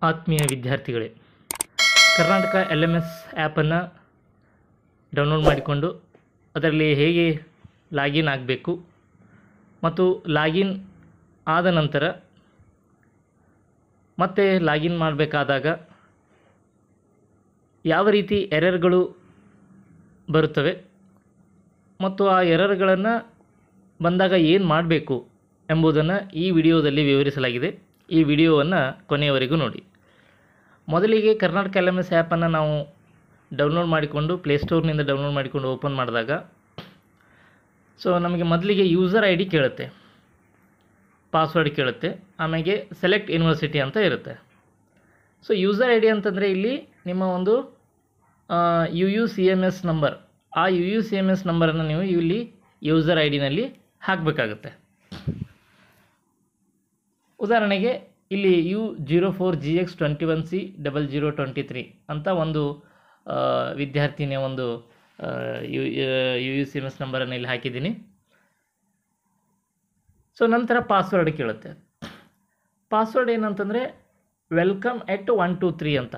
ಆತ್ಮೀಯ ವಿದ್ಯಾರ್ಥಿಗಳೇ Karnataka L M S ಆ್ಯಪನ್ನು ಡೌನ್ಲೋಡ್ ಮಾಡಿಕೊಂಡು ಅದರಲ್ಲಿ ಹೇಗೆ ಲಾಗಿನ್ ಆಗಬೇಕು ಮತ್ತು ಲಾಗಿನ್ ಆದ ನಂತರ ಮತ್ತೆ ಲಾಗಿನ್ ಮಾಡಬೇಕಾದಾಗ ಯಾವ ರೀತಿ ಎರರ್ಗಳು ಬರುತ್ತವೆ ಮತ್ತು ಆ ಎರರ್ಗಳನ್ನು ಬಂದಾಗ ಏನು ಮಾಡಬೇಕು ಎಂಬುದನ್ನು ಈ ವಿಡಿಯೋದಲ್ಲಿ ವಿವರಿಸಲಾಗಿದೆ ಈ ವಿಡಿಯೋವನ್ನು ಕೊನೆಯವರೆಗೂ ನೋಡಿ ಮೊದಲಿಗೆ ಕರ್ನಾಟಕ ಎಲ್ ಎಮ್ ಎಸ್ ಆ್ಯಪನ್ನು ನಾವು ಡೌನ್ಲೋಡ್ ಮಾಡಿಕೊಂಡು ಪ್ಲೇಸ್ಟೋರ್ನಿಂದ ಡೌನ್ಲೋಡ್ ಮಾಡಿಕೊಂಡು ಓಪನ್ ಮಾಡಿದಾಗ ಸೊ ನಮಗೆ ಮೊದಲಿಗೆ ಯೂಸರ್ ಐ ಡಿ ಕೇಳುತ್ತೆ ಪಾಸ್ವರ್ಡ್ ಕೇಳುತ್ತೆ ಆಮೇಲೆ ಸೆಲೆಕ್ಟ್ ಯೂನಿವರ್ಸಿಟಿ ಅಂತ ಇರುತ್ತೆ ಸೊ ಯೂಸರ್ ಐ ಡಿ ಅಂತಂದರೆ ಇಲ್ಲಿ ನಿಮ್ಮ ಒಂದು U U C M S number ಆ U U C M S ನಂಬರನ್ನು ನೀವು ಇಲ್ಲಿ ಯೂಸರ್ ಐ ಡಿನಲ್ಲಿ ಹಾಕಬೇಕಾಗುತ್ತೆ ಉದಾಹರಣೆಗೆ ಇಲ್ಲಿ U zero four G X twenty one C double zero twenty three ಅಂತ ಒಂದು ಆ, ವಿದ್ಯಾರ್ಥಿನಿಯ ಒಂದು ಆ, U U U C M S ನಂಬರನ್ನು ಇಲ್ಲಿ ಹಾಕಿದ್ದೀನಿ ಸೊ ನಂತರ ಪಾಸ್ವರ್ಡ್ ಕೇಳುತ್ತೆ ಪಾಸ್ವರ್ಡ್ ಏನಂತಂದರೆ welcome at one two three ಅಂತ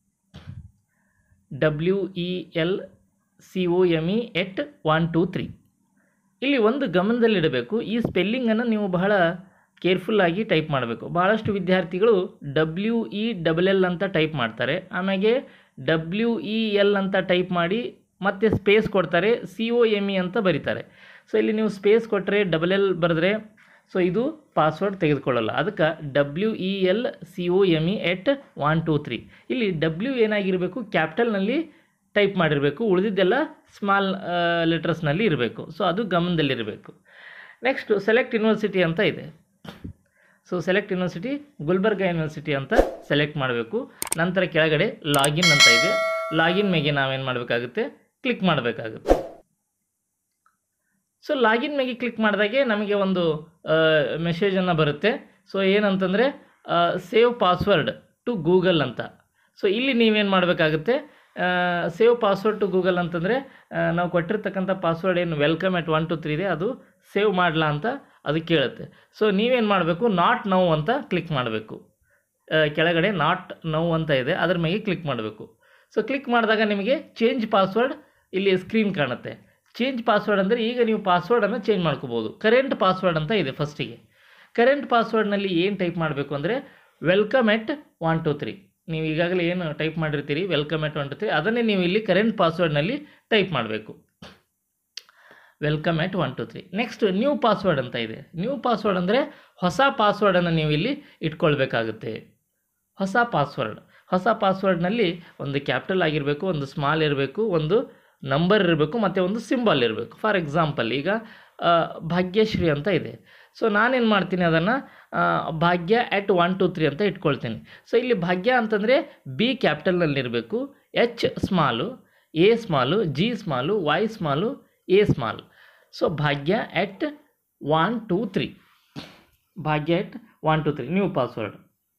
W E L C O M E at one two three ಇಲ್ಲಿ ಒಂದು ಗಮನದಲ್ಲಿಡಬೇಕು ಈ ಸ್ಪೆಲ್ಲಿಂಗನ್ನು ನೀವು ಬಹಳ ಕೇರ್ಫುಲ್ಲಾಗಿ ಟೈಪ್ ಮಾಡಬೇಕು ಭಾಳಷ್ಟು ವಿದ್ಯಾರ್ಥಿಗಳು ಡಬ್ಲ್ಯೂ ಇ ಡಬಲ್ ಎಲ್ ಅಂತ ಟೈಪ್ ಮಾಡ್ತಾರೆ ಆಮೇಲೆ ಡಬ್ಲ್ಯೂ ಇ ಎಲ್ ಅಂತ ಟೈಪ್ ಮಾಡಿ ಮತ್ತೆ ಸ್ಪೇಸ್ ಕೊಡ್ತಾರೆ ಸಿ ಒ ಎಮ್ ಇ ಅಂತ ಬರೀತಾರೆ ಸೊ ಇಲ್ಲಿ ನೀವು ಸ್ಪೇಸ್ ಕೊಟ್ಟರೆ ಡಬಲ್ ಎಲ್ ಬರೆದ್ರೆ ಸೊ ಇದು ಪಾಸ್ವರ್ಡ್ ತೆಗೆದುಕೊಳ್ಳಲ್ಲ ಅದಕ್ಕೆ W E L C O M E at one two three ಇಲ್ಲಿ ಡಬ್ಲ್ಯೂ ಏನಾಗಿರಬೇಕು ಕ್ಯಾಪಿಟಲ್ನಲ್ಲಿ ಟೈಪ್ ಮಾಡಿರಬೇಕು ಉಳಿದಿದ್ದೆಲ್ಲ ಸ್ಮಾಲ್ ಲೆಟರ್ಸ್ನಲ್ಲಿ ಇರಬೇಕು ಸೊ ಅದು ಗಮನದಲ್ಲಿರಬೇಕು ನೆಕ್ಸ್ಟು ಸೆಲೆಕ್ಟ್ ಯೂನಿವರ್ಸಿಟಿ ಅಂತ ಇದೆ so select university Gulbarga university ಅಂತ ಸೆಲೆಕ್ಟ್ ಮಾಡಬೇಕು ನಂತರ ಕೆಳಗಡೆ ಲಾಗಿನ್ ಅಂತ ಇದೆ ಲಾಗಿನ್ ಮೇಲೆ ನಾವೇನು ಮಾಡಬೇಕಾಗುತ್ತೆ ಕ್ಲಿಕ್ ಮಾಡಬೇಕಾಗುತ್ತೆ ಸೊ ಲಾಗಿನ್ ಮೇಲೆ ಕ್ಲಿಕ್ ಮಾಡಿದಾಗೆ ನಮಗೆ ಒಂದು ಮೆಸೇಜನ್ನು ಬರುತ್ತೆ ಸೊ ಏನಂತಂದರೆ ಸೇವ್ ಪಾಸ್ವರ್ಡ್ ಟು ಗೂಗಲ್ ಅಂತ ಸೊ ಇಲ್ಲಿ ನೀವೇನು ಮಾಡಬೇಕಾಗುತ್ತೆ ಸೇವ್ ಪಾಸ್ವರ್ಡ್ ಟು ಗೂಗಲ್ ಅಂತಂದರೆ ನಾವು ಕೊಟ್ಟಿರ್ತಕ್ಕಂಥ ಪಾಸ್ವರ್ಡ್ ಏನು welcome at one two three ಇದೆ ಅದು ಸೇವ್ ಮಾಡಲಾ ಅಂತ ಅದು ಕೇಳುತ್ತೆ ಸೊ ನೀವೇನು ಮಾಡಬೇಕು ನಾಟ್ ನೌ ಅಂತ ಕ್ಲಿಕ್ ಮಾಡಬೇಕು ಕೆಳಗಡೆ ನಾಟ್ ನೌ ಅಂತ ಇದೆ ಅದ್ರ ಮೇಲೆ ಕ್ಲಿಕ್ ಮಾಡಬೇಕು ಸೊ ಕ್ಲಿಕ್ ಮಾಡಿದಾಗ ನಿಮಗೆ ಚೇಂಜ್ ಪಾಸ್ವರ್ಡ್ ಇಲ್ಲಿ ಸ್ಕ್ರೀನ್ ಕಾಣುತ್ತೆ ಚೇಂಜ್ ಪಾಸ್ವರ್ಡ್ ಅಂದರೆ ಈಗ ನೀವು ಪಾಸ್ವರ್ಡನ್ನು ಚೇಂಜ್ ಮಾಡ್ಕೋಬೋದು ಕರೆಂಟ್ ಪಾಸ್ವರ್ಡ್ ಅಂತ ಇದೆ ಫಸ್ಟಿಗೆ ಕರೆಂಟ್ ಪಾಸ್ವರ್ಡ್ನಲ್ಲಿ ಏನು ಟೈಪ್ ಮಾಡಬೇಕು ಅಂದರೆ welcome at one two three ನೀವು ಈಗಾಗಲೇ ಏನು ಟೈಪ್ ಮಾಡಿರ್ತೀರಿ welcome at one two three ಅದನ್ನೇ ನೀವು ಇಲ್ಲಿ ಕರೆಂಟ್ ಪಾಸ್ವರ್ಡ್ನಲ್ಲಿ ಟೈಪ್ ಮಾಡಬೇಕು welcome at one two three next new password ಅಂತ ಇದೆ ನ್ಯೂ ಪಾಸ್ವರ್ಡ್ ಅಂದರೆ ಹೊಸ ಪಾಸ್ವರ್ಡನ್ನು ನೀವು ಇಲ್ಲಿ ಇಟ್ಕೊಳ್ಬೇಕಾಗುತ್ತೆ ಹೊಸ ಪಾಸ್ವರ್ಡ್ ಹೊಸ ಪಾಸ್ವರ್ಡ್ನಲ್ಲಿ ಒಂದು ಕ್ಯಾಪಿಟಲ್ ಆಗಿರಬೇಕು ಒಂದು ಸ್ಮಾಲ್ ಇರಬೇಕು ಒಂದು ನಂಬರ್ ಇರಬೇಕು ಮತ್ತು ಒಂದು ಸಿಂಬಲ್ ಇರಬೇಕು ಫಾರ್ ಎಕ್ಸಾಂಪಲ್ ಈಗ ಆ, ಭಾಗ್ಯಶ್ರೀ ಅಂತ ಇದೆ ಸೊ ನಾನೇನು ಮಾಡ್ತೀನಿ ಅದನ್ನು ಭಾಗ್ಯ ಎಟ್ ಒನ್ ಟು ತ್ರೀ ಅಂತ ಇಟ್ಕೊಳ್ತೀನಿ ಸೊ ಇಲ್ಲಿ ಭಾಗ್ಯ ಅಂತಂದರೆ ಬಿ ಕ್ಯಾಪಿಟಲ್ನಲ್ಲಿರಬೇಕು H small A small G small Y small A small so Bhagya at one two three Bhagya at one two three new password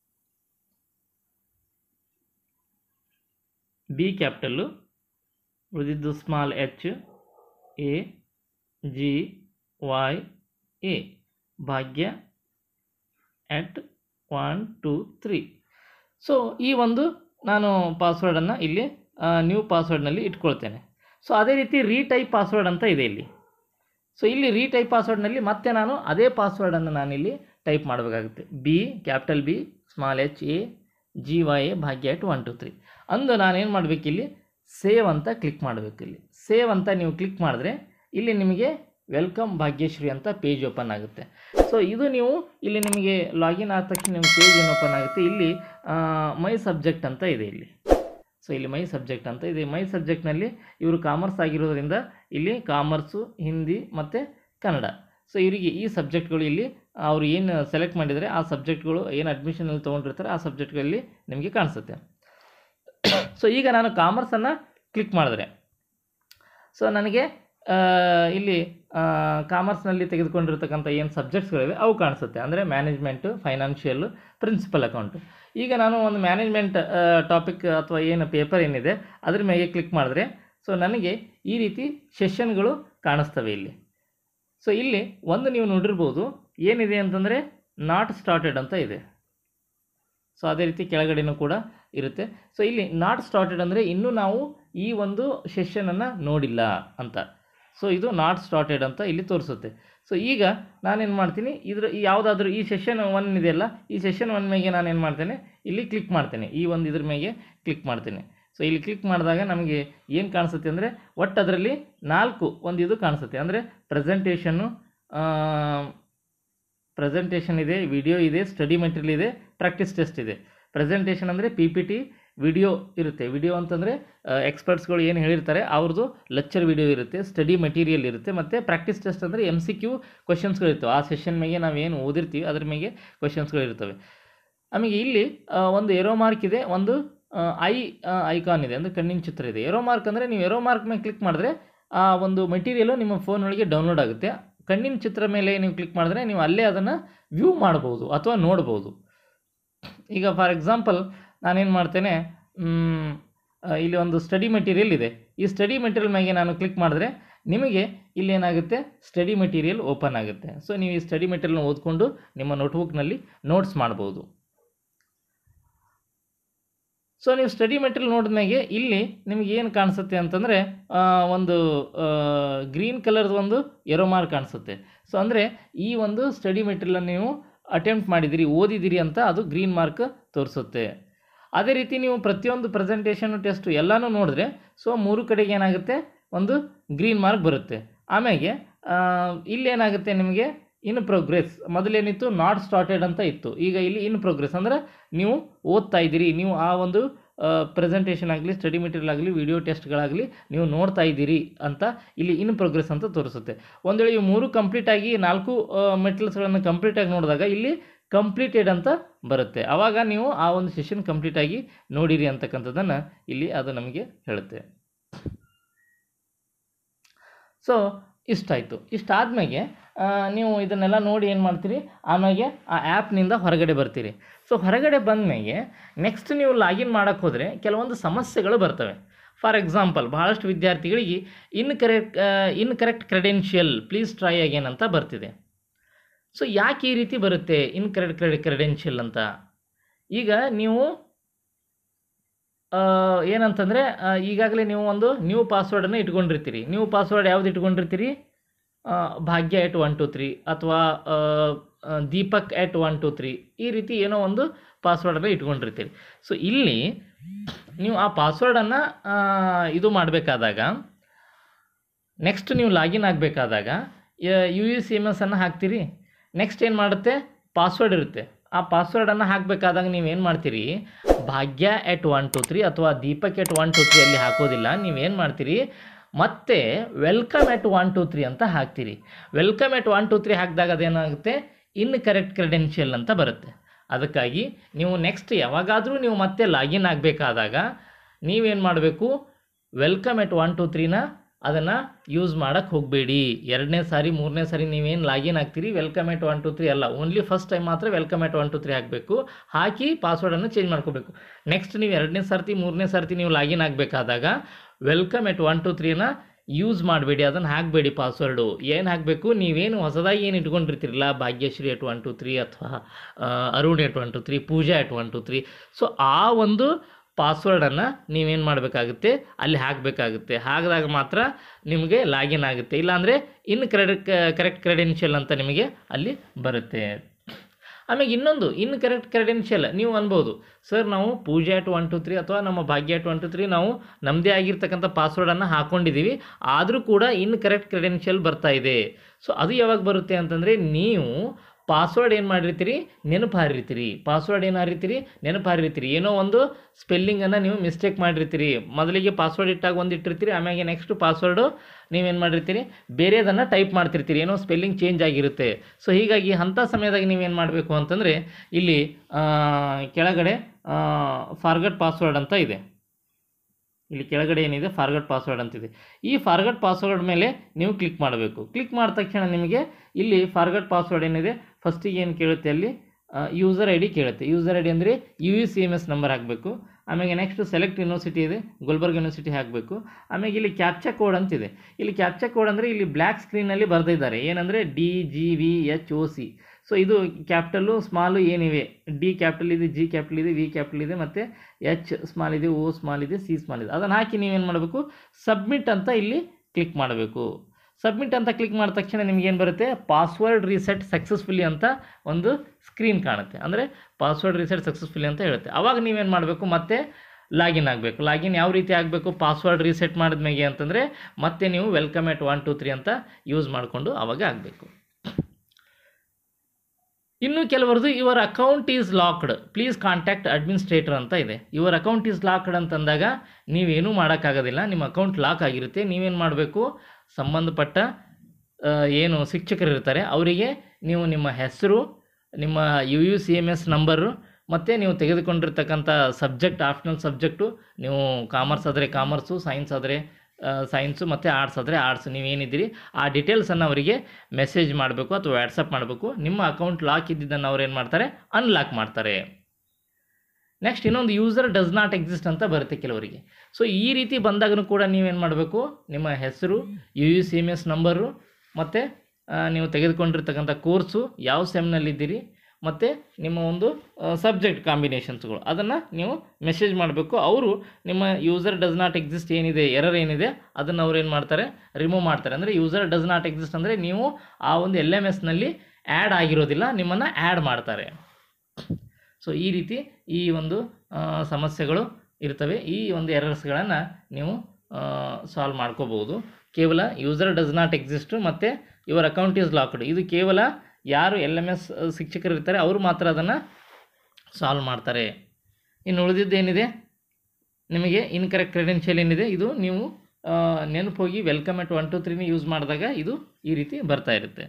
B capital ಉಳಿದಿದ್ದು small H A G Y A Bhagya at one two three so ಈ ಒಂದು ನಾನು ಪಾಸ್ವರ್ಡನ್ನು ಇಲ್ಲಿ new ಪಾಸ್ವರ್ಡ್ನಲ್ಲಿ ಇಟ್ಕೊಳ್ತೇನೆ so ಅದೇ ರೀತಿ retype password ಅಂತ ಇದೆ ಇಲ್ಲಿ ಸೊ ಇಲ್ಲಿ ರೀಟೈಪ್ ಪಾಸ್ವರ್ಡ್ನಲ್ಲಿ ಮತ್ತೆ ನಾನು ಅದೇ ಪಾಸ್ವರ್ಡನ್ನು ನಾನಿಲ್ಲಿ ಟೈಪ್ ಮಾಡಬೇಕಾಗುತ್ತೆ B capital B small H A G Y A Bhagya at one two three ಅಂದು ನಾನೇನು ಮಾಡಬೇಕು ಇಲ್ಲಿ ಸೇವ್ ಅಂತ ಕ್ಲಿಕ್ ಮಾಡಬೇಕು ಇಲ್ಲಿ ಸೇವ್ ಅಂತ ನೀವು ಕ್ಲಿಕ್ ಮಾಡಿದ್ರೆ ಇಲ್ಲಿ ನಿಮಗೆ ವೆಲ್ಕಮ್ ಭಾಗ್ಯಶ್ರೀ ಅಂತ ಪೇಜ್ ಓಪನ್ ಆಗುತ್ತೆ ಸೊ ಇದು ನೀವು ಇಲ್ಲಿ ನಿಮಗೆ ಲಾಗಿನ್ ಆದ ತಕ್ಷಣ ನಿಮ್ಮ ಪೇಜ್ ಏನು ಓಪನ್ ಆಗುತ್ತೆ ಇಲ್ಲಿ ಮೈ ಸಬ್ಜೆಕ್ಟ್ ಅಂತ ಇದೆ ಇಲ್ಲಿ ಸೊ ಇಲ್ಲಿ ಮೈ ಸಬ್ಜೆಕ್ಟ್ ಅಂತ ಇದೆ ಮೈ ಸಬ್ಜೆಕ್ಟ್ನಲ್ಲಿ ಇವರು ಕಾಮರ್ಸ್ ಆಗಿರೋದ್ರಿಂದ ಇಲ್ಲಿ ಕಾಮರ್ಸು ಹಿಂದಿ ಮತ್ತು ಕನ್ನಡ ಸೊ ಇವರಿಗೆ ಈ ಸಬ್ಜೆಕ್ಟ್ಗಳು ಇಲ್ಲಿ ಅವರು ಏನು ಸೆಲೆಕ್ಟ್ ಮಾಡಿದರೆ ಆ ಸಬ್ಜೆಕ್ಟ್ಗಳು ಏನು ಅಡ್ಮಿಷನಲ್ಲಿ ತೊಗೊಂಡಿರ್ತಾರೆ ಆ ಸಬ್ಜೆಕ್ಟ್ಗಳಲ್ಲಿ ನಿಮಗೆ ಕಾಣಿಸುತ್ತೆ ಸೊ ಈಗ ನಾನು ಕಾಮರ್ಸನ್ನು ಕ್ಲಿಕ್ ಮಾಡಿದ್ರೆ ಸೊ ನನಗೆ ಆ, ಇಲ್ಲಿ ಕಾಮರ್ಸ್ನಲ್ಲಿ ತೆಗೆದುಕೊಂಡಿರ್ತಕ್ಕಂಥ ಏನು ಸಬ್ಜೆಕ್ಟ್ಸ್ಗಳಿವೆ ಅವು ಕಾಣಿಸುತ್ತೆ ಅಂದರೆ ಮ್ಯಾನೇಜ್ಮೆಂಟು ಫೈನಾನ್ಷಿಯಲ್ಲು ಪ್ರಿನ್ಸಿಪಲ್ ಅಕೌಂಟು ಈಗ ನಾನು ಒಂದು ಮ್ಯಾನೇಜ್ಮೆಂಟ್ ಟಾಪಿಕ್ ಅಥವಾ ಏನು ಪೇಪರ್ ಏನಿದೆ ಅದ್ರ ಮೇಲೆ ಕ್ಲಿಕ್ ಮಾಡಿದ್ರೆ ಸೊ ನನಗೆ ಈ ರೀತಿ ಸೆಷನ್ಗಳು ಕಾಣಿಸ್ತವೆ ಇಲ್ಲಿ ಸೊ ಇಲ್ಲಿ ಒಂದು ನೀವು ನೋಡಿರ್ಬೋದು ಏನಿದೆ ಅಂತಂದರೆ ನಾಟ್ ಸ್ಟಾರ್ಟೆಡ್ ಅಂತ ಇದೆ ಸೊ ಅದೇ ರೀತಿ ಕೆಳಗಡೆನೂ ಕೂಡ ಇರುತ್ತೆ ಸೊ ಇಲ್ಲಿ ನಾಟ್ ಸ್ಟಾರ್ಟೆಡ್ ಅಂದರೆ ಇನ್ನೂ ನಾವು ಈ ಒಂದು ಸೆಷನನ್ನು ನೋಡಿಲ್ಲ ಅಂತ ಸೊ ಇದು ನಾಟ್ ಸ್ಟಾರ್ಟೆಡ್ ಅಂತ ಇಲ್ಲಿ ತೋರಿಸುತ್ತೆ ಸೊ ಈಗ ನಾನೇನು ಮಾಡ್ತೀನಿ ಇದ್ರ ಈ ಯಾವುದಾದ್ರೂ ಈ ಸೆಷನ್ ಒನ್ ಇದೆಯಲ್ಲ ಈ ಸೆಷನ್ ಒನ್ ಮೇಲೆ ನಾನೇನು ಮಾಡ್ತೇನೆ ಇಲ್ಲಿ ಕ್ಲಿಕ್ ಮಾಡ್ತೇನೆ ಈ ಒಂದು ಇದ್ರ ಮೇಲೆ ಕ್ಲಿಕ್ ಮಾಡ್ತೇನೆ ಸೊ ಇಲ್ಲಿ ಕ್ಲಿಕ್ ಮಾಡಿದಾಗ ನಮಗೆ ಏನು ಕಾಣಿಸುತ್ತೆ ಅಂದರೆ ಒಟ್ಟು ಅದರಲ್ಲಿ ನಾಲ್ಕು ಒಂದು ಇದು ಕಾಣಿಸುತ್ತೆ ಅಂದರೆ ಪ್ರೆಸೆಂಟೇಷನ್ನು ಪ್ರೆಸೆಂಟೇಷನ್ ಇದೆ ವಿಡಿಯೋ ಇದೆ ಸ್ಟಡಿ ಮೆಟೀರಿಯಲ್ ಇದೆ ಪ್ರಾಕ್ಟೀಸ್ ಟೆಸ್ಟ್ ಇದೆ ಪ್ರೆಸೆಂಟೇಷನ್ ಅಂದರೆ ಪಿ ಪಿ ಟಿ ವಿಡಿಯೋ ಇರುತ್ತೆ ವಿಡಿಯೋ ಅಂತಂದರೆ ಎಕ್ಸ್ಪರ್ಟ್ಸ್ಗಳು ಏನು ಹೇಳಿರ್ತಾರೆ ಅವ್ರದ್ದು ಲೆಕ್ಚರ್ ವಿಡಿಯೋ ಇರುತ್ತೆ ಸ್ಟಡಿ ಮೆಟೀರಿಯಲ್ ಇರುತ್ತೆ ಮತ್ತು ಪ್ರಾಕ್ಟೀಸ್ ಟೆಸ್ಟ್ ಅಂದರೆ ಎಮ್ ಸಿ ಕ್ಯೂ ಕ್ವಶನ್ಸ್ಗಳು ಇರ್ತವೆ ಆ ಸೆಷನ್ ಮೇಲೆ ನಾವು ಏನು ಓದಿರ್ತೀವಿ ಅದ್ರ ಮೇಲೆ ಕ್ವಶನ್ಸ್ಗಳು ಇರ್ತವೆ ಆಮೇಲೆ ಇಲ್ಲಿ ಆ, ಒಂದು ಎರೋ ಮಾರ್ಕ್ ಇದೆ ಒಂದು ಐ ಐಕಾನ್ ಇದೆ ಅಂದರೆ ಕಣ್ಣಿನ ಚಿತ್ರ ಇದೆ ಎರೋ ಮಾರ್ಕ್ ಅಂದರೆ ನೀವು ಎರೋ ಮಾರ್ಕ್ ಮೇಲೆ ಕ್ಲಿಕ್ ಮಾಡಿದ್ರೆ ಆ ಒಂದು ಮೆಟೀರಿಯಲು ನಿಮ್ಮ ಫೋನ್ ಒಳಗೆ ಡೌನ್ಲೋಡ್ ಆಗುತ್ತೆ ಕಣ್ಣಿನ ಚಿತ್ರ ಮೇಲೆ ನೀವು ಕ್ಲಿಕ್ ಮಾಡಿದ್ರೆ ನೀವು ಅಲ್ಲೇ ಅದನ್ನು ವ್ಯೂ ಮಾಡ್ಬೋದು ಅಥವಾ ನೋಡ್ಬೋದು ಈಗ ಫಾರ್ ಎಕ್ಸಾಂಪಲ್ ನಾನೇನು ಮಾಡ್ತೇನೆ ಮ್, ಆ, ಇಲ್ಲಿ ಒಂದು ಸ್ಟಡಿ ಮೆಟೀರಿಯಲ್ ಇದೆ ಈ ಸ್ಟಡಿ ಮೆಟೀರಿಯಲ್ ಮೇಲೆ ನಾನು ಕ್ಲಿಕ್ ಮಾಡಿದ್ರೆ ನಿಮಗೆ ಇಲ್ಲಿ ಏನಾಗುತ್ತೆ ಸ್ಟಡಿ ಮೆಟೀರಿಯಲ್ ಓಪನ್ ಆಗುತ್ತೆ ಸೊ ನೀವು ಈ ಸ್ಟಡಿ ಮೆಟೀರಿಯಲ್ನ ಓದ್ಕೊಂಡು ನಿಮ್ಮ ನೋಟ್ಬುಕ್ನಲ್ಲಿ ನೋಟ್ಸ್ ಮಾಡ್ಬೋದು ಸೊ ನೀವು ಸ್ಟಡಿ ಮೆಟೀರಿಯಲ್ ನೋಡಿದ್ಮೇಲೆ ಇಲ್ಲಿ ನಿಮಗೆ ಏನು ಕಾಣಿಸುತ್ತೆ ಅಂತಂದರೆ ಒಂದು ಗ್ರೀನ್ ಕಲರ್ದು ಒಂದು ಎರೋ ಮಾರ್ಕ್ ಕಾಣಿಸುತ್ತೆ ಸೊ ಅಂದರೆ ಈ ಒಂದು ಸ್ಟಡಿ ಮೆಟೀರಿಯಲ್ ನೀವು ಅಟೆಂಪ್ಟ್ ಮಾಡಿದಿರಿ ಓದಿದಿರಿ ಅಂತ ಅದು ಗ್ರೀನ್ ಮಾರ್ಕ್ ತೋರಿಸುತ್ತೆ ಅದೇ ರೀತಿ ನೀವು ಪ್ರತಿಯೊಂದು ಪ್ರೆಸೆಂಟೇಷನ್ ಟೆಸ್ಟು ಎಲ್ಲನೂ ನೋಡಿದ್ರೆ ಸೊ ಮೂರು ಕಡೆಗೆ ಏನಾಗುತ್ತೆ ಒಂದು ಗ್ರೀನ್ ಮಾರ್ಕ್ ಬರುತ್ತೆ ಆಮೇಲೆ ಇಲ್ಲೇನಾಗುತ್ತೆ ನಿಮಗೆ ಇನ್ ಪ್ರೋಗ್ರೆಸ್ ಮೊದಲೇನಿತ್ತು ನಾಟ್ ಸ್ಟಾರ್ಟೆಡ್ ಅಂತ ಇತ್ತು ಈಗ ಇಲ್ಲಿ ಇನ್ ಪ್ರೋಗ್ರೆಸ್ ಅಂದರೆ ನೀವು ಓದ್ತಾ ಇದ್ದೀರಿ ನೀವು ಆ ಒಂದು ಪ್ರೆಸೆಂಟೇಷನ್ ಆಗಲಿ ಸ್ಟಡಿ ಮೆಟೀರಿಯಲ್ ಆಗಲಿ ವಿಡಿಯೋ ಟೆಸ್ಟ್ಗಳಾಗಲಿ ನೀವು ನೋಡ್ತಾ ಇದ್ದೀರಿ ಅಂತ ಇಲ್ಲಿ ಇನ್ ಪ್ರೋಗ್ರೆಸ್ ಅಂತ ತೋರಿಸುತ್ತೆ ಒಂದು ವೇಳೆ ಇವು ಮೂರು ಕಂಪ್ಲೀಟ್ ಆಗಿ ನಾಲ್ಕು ಮೆಟೀರಿಯಲ್ಸ್ಗಳನ್ನು ಕಂಪ್ಲೀಟ್ ಆಗಿ ನೋಡಿದಾಗ ಇಲ್ಲಿ ಕಂಪ್ಲೀಟೆಡ್ ಅಂತ ಬರುತ್ತೆ ಆವಾಗ ನೀವು ಆ ಒಂದು ಸೆಷನ್ ಕಂಪ್ಲೀಟ್ ಆಗಿ ನೋಡಿರಿ ಅಂತಕ್ಕಂಥದ್ದನ್ನು ಇಲ್ಲಿ ಅದು ನಮಗೆ ಹೇಳುತ್ತೆ ಸೊ ಇಷ್ಟಾಯಿತು ಇಷ್ಟಾದ್ಮೇಲೆ ನೀವು ಇದನ್ನೆಲ್ಲ ನೋಡಿ ಏನು ಮಾಡ್ತೀರಿ ಆಮೇಲೆ ಆ ಆ್ಯಪ್ನಿಂದ ಹೊರಗಡೆ ಬರ್ತೀರಿ ಸೊ ಹೊರಗಡೆ ಬಂದಮೇಲೆ ನೆಕ್ಸ್ಟ್ ನೀವು ಲಾಗಿನ್ ಮಾಡೋಕ್ಕೆ ಹೋದರೆ ಕೆಲವೊಂದು ಸಮಸ್ಯೆಗಳು ಬರ್ತವೆ ಫಾರ್ ಎಕ್ಸಾಂಪಲ್ ಭಾಳಷ್ಟು ವಿದ್ಯಾರ್ಥಿಗಳಿಗೆ in correct in correct credential please try again ಅಂತ ಬರ್ತಿದೆ ಸೊ ಯಾಕೆ ಈ ರೀತಿ ಬರುತ್ತೆ ಇನ್ ಕರೆಕ್ಟ್ ಕ್ರೆಡಿ ಕ್ರೆಡೆನ್ಷಿಯಲ್ ಅಂತ ಈಗ ನೀವು ಆ, ಏನಂತಂದರೆ ಈಗಾಗಲೇ ನೀವು ಒಂದು ನ್ಯೂ ಪಾಸ್ವರ್ಡನ್ನು ಇಟ್ಕೊಂಡಿರ್ತೀರಿ ನ್ಯೂ ಪಾಸ್ವರ್ಡ್ ಯಾವ್ದು ಇಟ್ಕೊಂಡಿರ್ತೀರಿ ಆ, ಭಾಗ್ಯ ಎಟ್ ಒನ್ ಟು ತ್ರೀ ಅಥವಾ ಆ, ಆ, Deepak at one two three ಈ ರೀತಿ ಏನೋ ಒಂದು ಪಾಸ್ವರ್ಡನ್ನು ಇಟ್ಕೊಂಡಿರ್ತೀರಿ ಸೊ ಇಲ್ಲಿ ನೀವು ಆ ಪಾಸ್ವರ್ಡನ್ನು ಇದು ಮಾಡಬೇಕಾದಾಗ ನೆಕ್ಸ್ಟ್ ನೀವು ಲಾಗಿನ್ ಆಗಬೇಕಾದಾಗ U U C M S ಅನ್ನು ಹಾಕ್ತೀರಿ ನೆಕ್ಸ್ಟ್ ಏನು ಮಾಡುತ್ತೆ ಪಾಸ್ವರ್ಡ್ ಇರುತ್ತೆ ಆ ಪಾಸ್ವರ್ಡನ್ನು ಹಾಕಬೇಕಾದಾಗ ನೀವೇನು ಮಾಡ್ತೀರಿ ಭಾಗ್ಯ ಎಟ್ ಒನ್ ಟು ತ್ರೀ ಅಥವಾ Deepak at one two three ಅಲ್ಲಿ ಹಾಕೋದಿಲ್ಲ ನೀವೇನು ಮಾಡ್ತೀರಿ ಮತ್ತೆ welcome at one two three ಅಂತ ಹಾಕ್ತೀರಿ welcome at one two three ಹಾಕಿದಾಗ ಅದೇನಾಗುತ್ತೆ ಇನ್ ಕರೆಕ್ಟ್ ಕ್ರೆಡೆನ್ಷಿಯಲ್ ಅಂತ ಬರುತ್ತೆ ಅದಕ್ಕಾಗಿ ನೀವು ನೆಕ್ಸ್ಟ್ ಯಾವಾಗಾದರೂ ನೀವು ಮತ್ತೆ ಲಾಗಿನ್ ಆಗಬೇಕಾದಾಗ ನೀವೇನು ಮಾಡಬೇಕು ವೆಲ್ಕಮ್ ಎಟ್ ಒನ್ ಟು ತ್ರೀನ ಅದನ್ನು ಯೂಸ್ ಮಾಡೋಕ್ಕೆ ಹೋಗಬೇಡಿ ಎರಡನೇ ಸಾರಿ ಮೂರನೇ ಸಾರಿ ನೀವೇನು ಲಾಗಿನ್ ಆಗ್ತೀರಿ welcome at one two three ಅಲ್ಲ ಓನ್ಲಿ ಫಸ್ಟ್ ಟೈಮ್ ಮಾತ್ರ welcome at one two three ಹಾಕಬೇಕು ಹಾಕಿ ಪಾಸ್ವರ್ಡನ್ನು ಚೇಂಜ್ ಮಾಡ್ಕೋಬೇಕು ನೆಕ್ಸ್ಟ್ ನೀವು ಎರಡನೇ ಸರ್ತಿ ಮೂರನೇ ಸರ್ತಿ ನೀವು ಲಾಗಿನ್ ಆಗಬೇಕಾದಾಗ ವೆಲ್ಕಮ್ ಎಟ್ ಒನ್ ಟು ತ್ರೀನ ಯೂಸ್ ಮಾಡಬೇಡಿ ಅದನ್ನು ಹಾಕಬೇಡಿ ಪಾಸ್ವರ್ಡು ಏನು ಹಾಕಬೇಕು ನೀವೇನು ಹೊಸದಾಗಿ ಏನು ಇಟ್ಕೊಂಡಿರ್ತೀರಲ್ಲ Bhagyashri at one two three ಅಥವಾ Arun at one two three Pooja at one two three so ಆ ಒಂದು ಪಾಸ್ವರ್ಡನ್ನು ನೀವೇನು ಮಾಡಬೇಕಾಗುತ್ತೆ ಅಲ್ಲಿ ಹಾಕಬೇಕಾಗುತ್ತೆ ಹಾಕಿದಾಗ ಮಾತ್ರ ನಿಮಗೆ ಲಾಗಿನ್ ಆಗುತ್ತೆ ಇಲ್ಲಾಂದರೆ ಇನ್ ಕ್ರೆಡಿಟ್ ಕರೆಕ್ಟ್ ಕ್ರೆಡೆನ್ಷಿಯಲ್ ಅಂತ ನಿಮಗೆ ಅಲ್ಲಿ ಬರುತ್ತೆ ಆಮೇಲೆ ಇನ್ನೊಂದು ಇನ್ ಕರೆಕ್ಟ್ ಕ್ರೆಡೆನ್ಷಿಯಲ್ ನೀವು ಅನ್ಬೋದು ಸರ್ ನಾವು ಪೂಜೆ ಅಟ್ ಒನ್ ಟು ತ್ರೀ ಅಥವಾ ನಮ್ಮ ಭಾಗ್ಯ ಅಟ್ ಒನ್ ಟು ತ್ರೀ ನಾವು ನಮ್ಮದೇ ಆಗಿರ್ತಕ್ಕಂಥ ಪಾಸ್ವರ್ಡನ್ನು ಹಾಕ್ಕೊಂಡಿದ್ದೀವಿ ಆದರೂ ಕೂಡ ಇನ್ ಕರೆಕ್ಟ್ ಕ್ರೆಡೆನ್ಷಿಯಲ್ ಬರ್ತಾ ಇದೆ ಸೊ ಅದು ಯಾವಾಗ ಬರುತ್ತೆ ಅಂತಂದರೆ ನೀವು ಪಾಸ್ವರ್ಡ್ ಏನು ಮಾಡಿರ್ತೀರಿ ನೆನಪು ಹಾರಿರ್ತೀರಿ ಪಾಸ್ವರ್ಡ್ ಏನು ಹಾರಿರ್ತೀರಿ ನೆನಪು ಹಾರಿರ್ತೀರಿ ಏನೋ ಒಂದು ಸ್ಪೆಲ್ಲಿಂಗನ್ನು ನೀವು ಮಿಸ್ಟೇಕ್ ಮಾಡಿರ್ತೀರಿ ಮೊದಲಿಗೆ ಪಾಸ್ವರ್ಡ್ ಇಟ್ಟಾಗ ಒಂದು ಇಟ್ಟಿರ್ತೀರಿ ಆಮೇಲೆ ನೆಕ್ಸ್ಟ್ ಪಾಸ್ವರ್ಡು ನೀವೇನು ಮಾಡಿರ್ತೀರಿ ಬೇರೆದನ್ನು ಟೈಪ್ ಮಾಡ್ತಿರ್ತೀರಿ ಏನೋ ಸ್ಪೆಲ್ಲಿಂಗ್ ಚೇಂಜ್ ಆಗಿರುತ್ತೆ ಸೊ ಹೀಗಾಗಿ ಅಂಥ ಸಮಯದಾಗ ನೀವೇನು ಮಾಡಬೇಕು ಅಂತಂದರೆ ಇಲ್ಲಿ ಆ, ಕೆಳಗಡೆ ಫಾರ್ಗಟ್ ಪಾಸ್ವರ್ಡ್ ಅಂತ ಇದೆ ಇಲ್ಲಿ ಕೆಳಗಡೆ ಏನಿದೆ ಫಾರ್ಗಟ್ ಪಾಸ್ವರ್ಡ್ ಅಂತಿದೆ ಈ ಫಾರ್ಗಟ್ ಪಾಸ್ವರ್ಡ್ ಮೇಲೆ ನೀವು ಕ್ಲಿಕ್ ಮಾಡಬೇಕು ಕ್ಲಿಕ್ ಮಾಡಿದ ತಕ್ಷಣ ನಿಮಗೆ ಇಲ್ಲಿ ಫಾರ್ಗಟ್ ಪಾಸ್ವರ್ಡ್ ಏನಿದೆ ಫಸ್ಟಿಗೆ ಏನು ಕೇಳುತ್ತೆ ಅಲ್ಲಿ ಯೂಸರ್ ಐ ಡಿ ಕೇಳುತ್ತೆ ಯೂಸರ್ ಐ ಡಿ ಅಂದರೆ U U C M S number ಹಾಕಬೇಕು ಆಮೇಲೆ ನೆಕ್ಸ್ಟ್ ಸೆಲೆಕ್ಟ್ ಯೂನಿವರ್ಸಿಟಿ ಇದೆ ಗುಲ್ಬರ್ಗ್ ಯೂನಿವರ್ಸಿಟಿ ಹಾಕಬೇಕು ಆಮೇಲೆ ಇಲ್ಲಿ ಕ್ಯಾಪ್ಚಾ ಕೋಡ್ ಅಂತಿದೆ ಇಲ್ಲಿ ಕ್ಯಾಪ್ಚಾ ಕೋಡ್ ಅಂದರೆ ಇಲ್ಲಿ ಬ್ಲ್ಯಾಕ್ ಸ್ಕ್ರೀನಲ್ಲಿ ಬರೆದಿದ್ದಾರೆ ಏನಂದರೆ D G V H O C so ಇದು ಕ್ಯಾಪಿಟಲ್ಲು ಸ್ಮಾಲು ಏನಿವೆ ಡಿ ಕ್ಯಾಪಿಟಲ್ ಇದೆ ಜಿ ಕ್ಯಾಪಿಟಲ್ ಇದೆ ವಿ ಕ್ಯಾಪಿಟಲ್ ಇದೆ ಮತ್ತು ಎಚ್ ಸ್ಮಾಲ್ ಇದೆ ಓ ಸ್ಮಾಲ್ ಇದೆ ಸಿ ಸ್ಮಾಲ್ ಇದೆ ಅದನ್ನು ಹಾಕಿ ನೀವೇನು ಮಾಡಬೇಕು ಸಬ್ಮಿಟ್ ಅಂತ ಇಲ್ಲಿ ಕ್ಲಿಕ್ ಮಾಡಬೇಕು ಸಬ್ಮಿಟ್ ಅಂತ ಕ್ಲಿಕ್ ಮಾಡಿದ ತಕ್ಷಣ ನಿಮಗೇನು ಬರುತ್ತೆ ಪಾಸ್ವರ್ಡ್ ರೀಸೆಟ್ ಸಕ್ಸಸ್ಫುಲಿ ಅಂತ ಒಂದು ಸ್ಕ್ರೀನ್ ಕಾಣುತ್ತೆ ಅಂದರೆ ಪಾಸ್ವರ್ಡ್ ರೀಸೆಟ್ ಸಕ್ಸಸ್ಫುಲಿ ಅಂತ ಹೇಳುತ್ತೆ ಆವಾಗ ನೀವೇನು ಮಾಡಬೇಕು ಮತ್ತೆ ಲಾಗಿನ್ ಆಗಬೇಕು ಲಾಗಿನ್ ಯಾವ ರೀತಿ ಆಗಬೇಕು ಪಾಸ್ವರ್ಡ್ ರೀಸೆಟ್ ಮಾಡಿದ್ಮೇಲೆ ಅಂತಂದರೆ ಮತ್ತೆ ನೀವು welcome at one two three ಅಂತ ಯೂಸ್ ಮಾಡಿಕೊಂಡು ಆವಾಗ ಆಗಬೇಕು ಇನ್ನು ಕೆಲವರದು your account is locked please contact administrator ಅಂತ ಇದೆ ಯುವರ್ ಅಕೌಂಟ್ ಈಸ್ ಲಾಕ್ಡ್ ಅಂತಂದಾಗ ನೀವೇನೂ ಮಾಡೋಕ್ಕಾಗೋದಿಲ್ಲ ನಿಮ್ಮ ಅಕೌಂಟ್ ಲಾಕ್ ಆಗಿರುತ್ತೆ ನೀವೇನು ಮಾಡಬೇಕು ಸಂಬಂಧಪಟ್ಟ ಆ, ಏನು ಶಿಕ್ಷಕರು ಇರ್ತಾರೆ ಅವರಿಗೆ ನೀವು ನಿಮ್ಮ ಹೆಸರು ನಿಮ್ಮ U U C M S number ಮತ್ತು ನೀವು ತೆಗೆದುಕೊಂಡಿರ್ತಕ್ಕಂಥ ಸಬ್ಜೆಕ್ಟ್ ಆಪ್ಷನಲ್ ಸಬ್ಜೆಕ್ಟು ನೀವು ಕಾಮರ್ಸ್ ಆದರೆ ಕಾಮರ್ಸು ಸೈನ್ಸ್ ಆದರೆ ಸೈನ್ಸು ಮತ್ತು ಆರ್ಟ್ಸ್ ಆದರೆ ಆರ್ಟ್ಸ್ ನೀವೇನಿದ್ದೀರಿ ಆ ಡೀಟೇಲ್ಸನ್ನು ಅವರಿಗೆ ಮೆಸೇಜ್ ಮಾಡಬೇಕು ಅಥವಾ ವಾಟ್ಸಪ್ ಮಾಡಬೇಕು ನಿಮ್ಮ ಅಕೌಂಟ್ ಲಾಕ್ ಇದ್ದಿದ್ದನ್ನು ಅವ್ರು ಏನು ಮಾಡ್ತಾರೆ ಅನ್ಲಾಕ್ ಮಾಡ್ತಾರೆ ನೆಕ್ಸ್ಟ್ ಇನ್ನೊಂದು ಯೂಸರ್ ಡಸ್ ನಾಟ್ ಎಕ್ಸಿಸ್ಟ್ ಅಂತ ಬರುತ್ತೆ ಕೆಲವರಿಗೆ ಸೊ ಈ ರೀತಿ ಬಂದಾಗಲೂ ಕೂಡ ನೀವೇನು ಮಾಡಬೇಕು ನಿಮ್ಮ ಹೆಸರು U U C M S number ಮತ್ತು ನೀವು ತೆಗೆದುಕೊಂಡಿರ್ತಕ್ಕಂಥ ಕೋರ್ಸು ಯಾವ ಸೆಮ್ನಲ್ಲಿದ್ದೀರಿ ಮತ್ತು ನಿಮ್ಮ ಒಂದು ಸಬ್ಜೆಕ್ಟ್ ಕಾಂಬಿನೇಷನ್ಸ್ಗಳು ಅದನ್ನು ನೀವು ಮೆಸೇಜ್ ಮಾಡಬೇಕು ಅವರು ನಿಮ್ಮ ಯೂಸರ್ ಡಸ್ ನಾಟ್ ಎಕ್ಸಿಸ್ಟ್ ಏನಿದೆ ಎರರ್ ಏನಿದೆ ಅದನ್ನು ಅವ್ರು ಏನು ಮಾಡ್ತಾರೆ ರಿಮೂವ್ ಮಾಡ್ತಾರೆ ಅಂದರೆ ಯೂಸರ್ ಡಸ್ ನಾಟ್ ಎಕ್ಸಿಸ್ಟ್ ಅಂದರೆ ನೀವು ಆ ಒಂದು ಎಲ್ ಎಮ್ ಎಸ್ನಲ್ಲಿ ಆ್ಯಡ್ ಆಗಿರೋದಿಲ್ಲ ನಿಮ್ಮನ್ನು ಆ್ಯಡ್ ಮಾಡ್ತಾರೆ ಸೊ ಈ ರೀತಿ ಈ ಒಂದು ಆ, ಸಮಸ್ಯೆಗಳು ಇರ್ತವೆ ಈ ಒಂದು ಎರರ್ಸ್ಗಳನ್ನು ನೀವು ಸಾಲ್ವ್ ಮಾಡ್ಕೋಬೋದು ಕೇವಲ ಯೂಸರ್ ಡಸ್ ನಾಟ್ ಎಕ್ಸಿಸ್ಟು ಮತ್ತು ಯುವರ್ ಅಕೌಂಟ್ ಈಸ್ ಲಾಕ್ಡ್ ಇದು ಕೇವಲ ಯಾರು ಎಲ್ ಎಮ್ ಎಸ್ ಶಿಕ್ಷಕರು ಇರ್ತಾರೆ ಅವರು ಮಾತ್ರ ಅದನ್ನು ಸಾಲ್ವ್ ಮಾಡ್ತಾರೆ ಇನ್ನು ಉಳಿದಿದ್ದೇನಿದೆ ನಿಮಗೆ ಇನ್ಕರೆಕ್ಟ್ ಕ್ರೆಡೆನ್ಷಿಯಲ್ ಏನಿದೆ ಇದು ನೀವು ಆ, ನೆನಪು ಹೋಗಿ ವೆಲ್ಕಮ್ ಎಟ್ ಒನ್ ಟು ತ್ರೀನ ಯೂಸ್ ಮಾಡಿದಾಗ ಇದು ಈ ರೀತಿ ಬರ್ತಾ ಇರುತ್ತೆ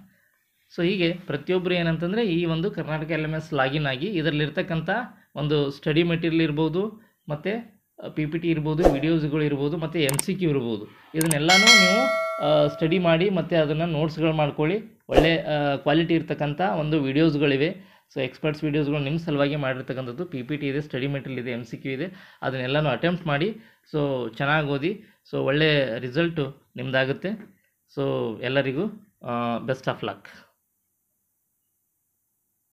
ಸೊ ಹೀಗೆ ಪ್ರತಿಯೊಬ್ಬರು ಏನಂತಂದರೆ ಈ ಒಂದು Karnataka L M S login ಆಗಿ ಇದರಲ್ಲಿರ್ತಕ್ಕಂಥ ಒಂದು ಸ್ಟಡಿ ಮೆಟೀರಿಯಲ್ ಇರ್ಬೋದು ಮತ್ತು ಪಿ ಪಿ ಟಿ ಇರ್ಬೋದು ವಿಡಿಯೋಸ್ಗಳು ಇರ್ಬೋದು ಮತ್ತು ಎಮ್ ಸಿ ಕ್ಯೂ ಇರ್ಬೋದು ಇದನ್ನೆಲ್ಲನೂ ನೀವು ಸ್ಟಡಿ ಮಾಡಿ ಮತ್ತು ಅದನ್ನು ನೋಟ್ಸ್ಗಳು ಮಾಡ್ಕೊಳ್ಳಿ ಒಳ್ಳೆ ಕ್ವಾಲಿಟಿ ಇರ್ತಕ್ಕಂಥ ಒಂದು ವಿಡಿಯೋಸ್ಗಳಿವೆ ಸೊ ಎಕ್ಸ್ಪರ್ಟ್ಸ್ ವೀಡಿಯೋಸ್ಗಳು ನಿಮ್ಮ ಸಲುವಾಗಿ ಮಾಡಿರ್ತಕ್ಕಂಥದ್ದು ಪಿ ಪಿ ಟಿ ಇದೆ ಸ್ಟಡಿ ಮೆಟೀರಿಯಲ್ ಇದೆ ಎಮ್ ಸಿ ಕ್ಯೂ ಇದೆ ಅದನ್ನೆಲ್ಲನೂ ಅಟೆಂಪ್ಟ್ ಮಾಡಿ ಸೊ ಚೆನ್ನಾಗಿ ಓದಿ ಸೊ ಒಳ್ಳೆ ರಿಸಲ್ಟು ನಿಮ್ಮದಾಗುತ್ತೆ ಸೊ ಎಲ್ಲರಿಗೂ ಬೆಸ್ಟ್ ಆಫ್ ಲಕ್